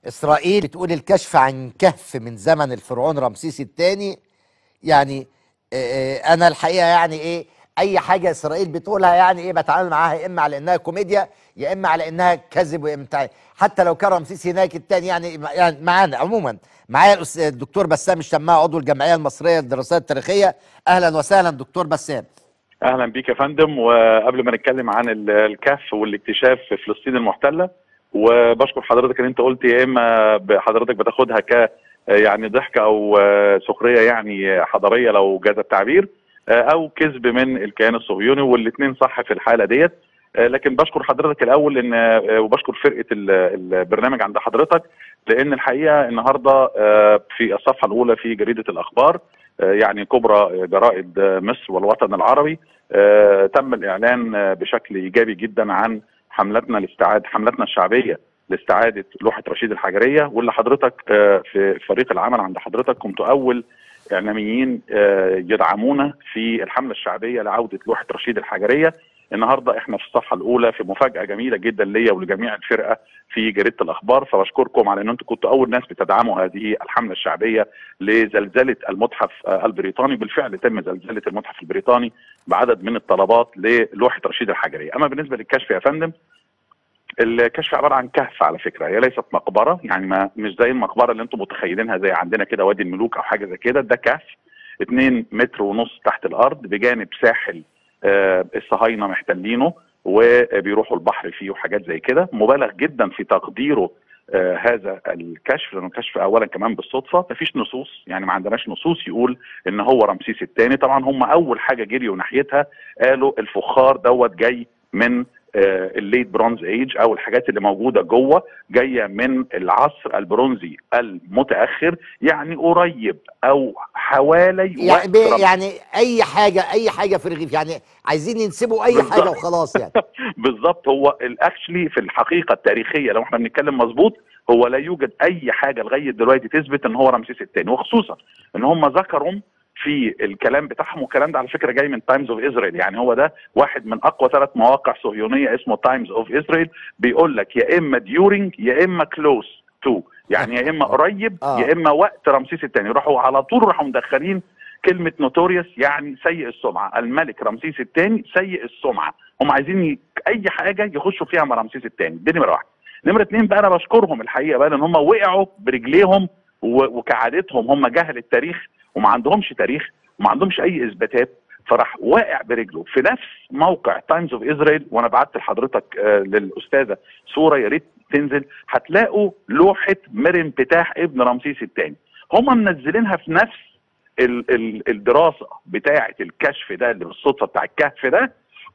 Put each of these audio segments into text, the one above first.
اسرائيل بتقول الكشف عن كهف من زمن الفرعون رمسيس الثاني يعني آه، آه، انا الحقيقه يعني ايه اي حاجه اسرائيل بتقولها يعني ايه بتعامل معاها يا اما على انها كوميديا يا اما على انها كذب وامتع حتى لو كان رمسيس هناك الثاني يعني يعني معانا عموما معايا الأس- الدكتور بسام الشماع عضو الجمعيه المصريه للدراسات التاريخيه اهلا وسهلا دكتور بسام اهلا بيك يا فندم وقبل ما نتكلم عن ال- الكهف والاكتشاف في فلسطين المحتله وبشكر حضرتك ان انت قلت يا اما ب- حضرتك بتاخدها ك يعني ضحكه او آه، سخريه يعني حضاريه لو جاز التعبير آه، او كذب من الكيان الصهيوني والاثنين صح في الحاله ديت آه، لكن بشكر حضرتك الاول ان آه، وبشكر فرقه ال- البرنامج عند حضرتك لان الحقيقه النهارده آه، في الصفحه الاولى في جريده الاخبار آه، يعني كبرى جرائد آه، مصر والوطن العربي آه، تم الاعلان آه، بشكل ايجابي جدا عن حملتنا لاستعاده حملتنا الشعبيه لاستعاده لوحه رشيد الحجريه واللي حضرتك آه، في فريق العمل عند حضرتك كنت اول اعلاميين آه، يدعمونا في الحمله الشعبيه لعوده لوحه رشيد الحجريه النهارده احنا في الصفحه الاولى في مفاجاه جميله جدا ليا ولجميع الفرقه في جريده الاخبار فبشكركم على ان انتم كنتوا اول ناس بتدعموا هذه الحمله الشعبيه لزلزله المتحف آه، البريطاني بالفعل تم زلزله المتحف البريطاني بعدد من الطلبات للوحه رشيد الحجريه اما بالنسبه للكشف يا فندم الكشف عباره عن كهف على فكره هي ليست مقبره يعني ما مش زي المقبره اللي انتم متخيلينها زي عندنا كده وادي الملوك او حاجه زي كده ده كهف 2 متر ونص تحت الارض بجانب ساحل آه، الصهاينه محتلينه وبيروحوا البحر فيه وحاجات زي كده مبالغ جدا في تقديره آه هذا الكشف لانه كشف اولا كمان بالصدفه مفيش نصوص يعني ما عندناش نصوص يقول ان هو رمسيس الثاني طبعا هم اول حاجه جريوا ناحيتها قالوا الفخار دوت جاي من آه الليت برونز ايج او الحاجات اللي موجوده جوه جايه من العصر البرونزي المتاخر يعني قريب او حوالي يعني, وقت بي- رمسيس يعني اي حاجه اي حاجه في الرغيف يعني عايزين ينسبوا اي بالظبط. حاجه وخلاص يعني بالظبط هو الاكشلي في الحقيقه التاريخيه لو احنا بنتكلم مظبوط هو لا يوجد اي حاجه لغايه دلوقتي تثبت ان هو رمسيس الثاني وخصوصا ان هم ذكروا في الكلام بتاعهم والكلام ده على فكره جاي من تايمز اوف اسرائيل يعني هو ده واحد من اقوى ثلاث مواقع صهيونيه اسمه تايمز اوف اسرائيل بيقول لك يا اما ديورنج يا اما كلوز تو يعني يا اما قريب آه. يا اما وقت رمسيس الثاني راحوا على طول راحوا مدخلين كلمه نوتوريوس يعني سيء السمعه الملك رمسيس الثاني سيء السمعه هم عايزين ي... اي حاجه يخشوا فيها مع رمسيس الثاني دي نمره واحد نمره اثنين بقى انا بشكرهم الحقيقه بقى لان هم وقعوا برجليهم و... وكعادتهم هم جهل التاريخ وما عندهمش تاريخ وما عندهمش اي اثباتات فراح واقع برجله في نفس موقع تايمز اوف اسرائيل وانا بعت لحضرتك آه للاستاذه صوره يا ريت تنزل هتلاقوا لوحه مرن بتاح ابن رمسيس الثاني هم منزلينها في نفس ال ال الدراسه بتاعه الكشف ده اللي بالصدفه بتاع الكهف ده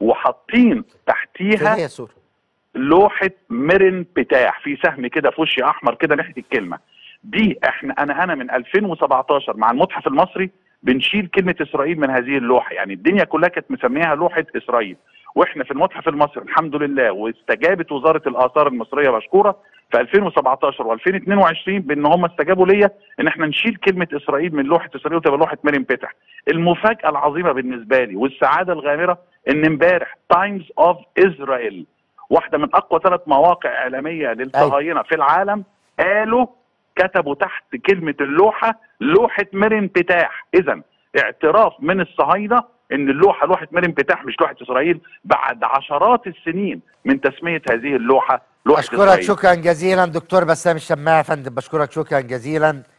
وحاطين فين تحتيها هي صورة لوحه مرن بتاح في سهم كده في وشي احمر كده ناحيه الكلمه دي احنا انا انا من 2017 مع المتحف المصري بنشيل كلمه اسرائيل من هذه اللوحه يعني الدنيا كلها كانت مسميها لوحه اسرائيل واحنا في المتحف المصري الحمد لله واستجابت وزاره الاثار المصريه مشكوره في 2017 و2022 بان هم استجابوا ليا ان احنا نشيل كلمه اسرائيل من لوحه اسرائيل وتبقى لوحه مريم بتح المفاجاه العظيمه بالنسبه لي والسعاده الغامره ان امبارح تايمز اوف اسرائيل واحده من اقوى ثلاث مواقع اعلاميه للصهاينه في العالم قالوا كتبوا تحت كلمه اللوحه لوحه مريم بتاح اذا اعتراف من الصهاينه ان اللوحه لوحه مريم بتاح مش لوحه اسرائيل بعد عشرات السنين من تسميه هذه اللوحه لوحه اشكرك اسرائيل شكرا جزيلا دكتور بسام الشماع يا فندم بشكرك شكرا جزيلا